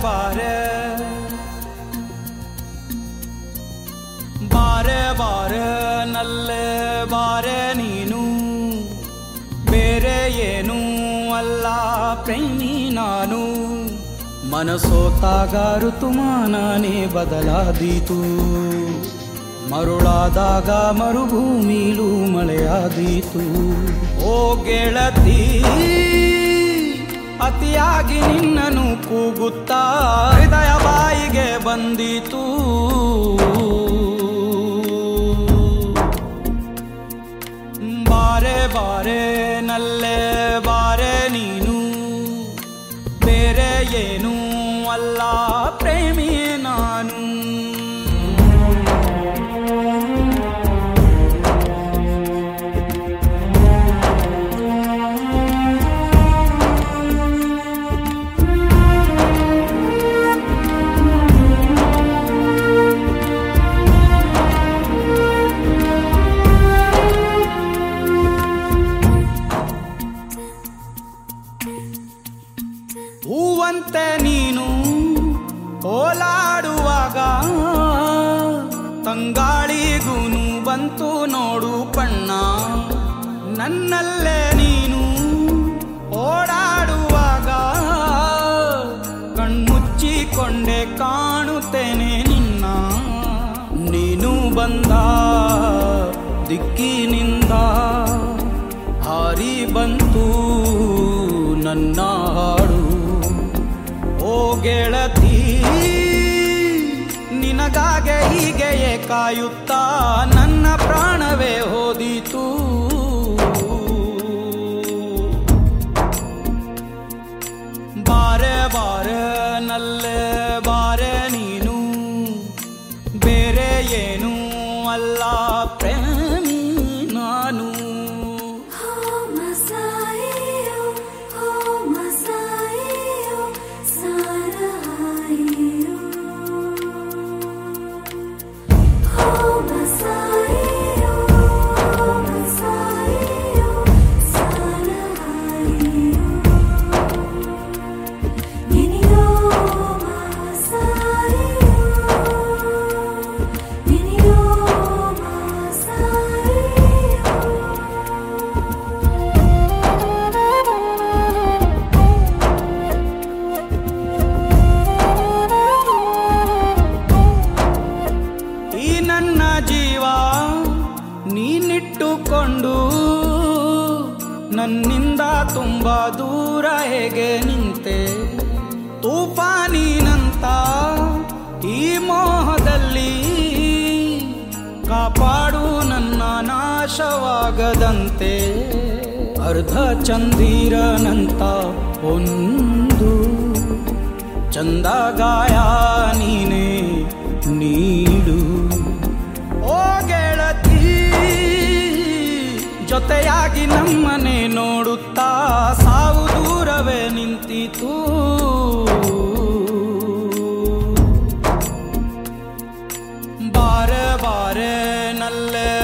ಬಾರೆ ಬಾರೆ ಬಾರೆ ನಲ್ಲೆ ಬಾರೆ ನೀನು ಬೇರೆ ಏನೂ ಅಲ್ಲ ಪ್ರೇಮಿ ನಾನು ಮನಸೋತಾಗ ಋತುಮಾನನೇ ಬದಲಾದೀತು ಮರುಳಾದಾಗ ಮರುಭೂಮಿಲೂ ಮಳೆಯಾದೀತು ಓ ಗೆಳತಿ ಅತಿಯಾಗಿ ನಿನ್ನನು ಕೂಗುತ್ತಾ ಹೃದಯ ಬಾಯಿಗೆ ಬಂದಿತು ಬಾರೆ ಬಾರೆ ನಲ್ಲೆ ಬಾರೆ ನೀನು ಬೇರೆ ಏನೂ ಅಲ್ಲ ಪ್ರೇಮಿ ನಾನು ಹೂವಂತೆ ನೀನು ಓಲಾಡುವಾಗ ತಂಗಾಳಿಗೂನು ಬಂತು ನೋಡು ಪಣ್ಣ ನನ್ನಲ್ಲೇ ನೀನು ಓಡಾಡುವಾಗ ಕಣ್ಮುಚ್ಚಿಕೊಂಡೆ ಕಾಣುತ್ತೇನೆ ನಿನ್ನ ನೀನು ಬಂದ ದಿಕ್ಕಿನಿಂದ ಹಾರಿ ಬಂತು ನನ್ನ ಹಾಡು ಓ ಗೆಳತಿ ನಿನಗಾಗೆ ಹೀಗೆಯೇ ಕಾಯುತ್ತಾ ನನ್ನ ಪ್ರಾಣವೇ ಹೋದಿತು ಬಾರೆ ಬಾರೆ ನಲ್ಲೆ ಬಾರೆ ನೀನು ಬೇರೆ ಏನೂ ಅಲ್ಲ ಪ್ರೇಮಿ ನಾನು Oh, Masayo, oh, Masayo, Sarayo. Oh, Masayo, oh, Masayo, Sarayo. Ninyo, Masayo, Ninyo, Masayo. ಈ ನನ್ನ ಜೀವ ನೀನಿಟ್ಟುಕೊಂಡು ನನ್ನಿಂದ ತುಂಬಾ ದೂರ ಹೇಗೆ ನಿಂತೆ ತೂಫಾನಿನಂತ ಈ ಮೋಹದಲ್ಲಿ ಕಾಪಾಡು ನನ್ನ ನಾಶವಾಗದಂತೆ ಅರ್ಧ ಚಂದಿರನಂತ ಒಂದು ಚಂದ ಗಾಯ ನೀನೇ ನೀಡು ಓ ಗೆಳತಿ ಜೊತೆಯಾಗಿ ನಮ್ಮನೆ ನೋಡುತ್ತಾ ಸಾವು ದೂರವೇ ನಿಂತಿತು ಬಾರೆ ಬಾರೆ ನಲ್ಲೆ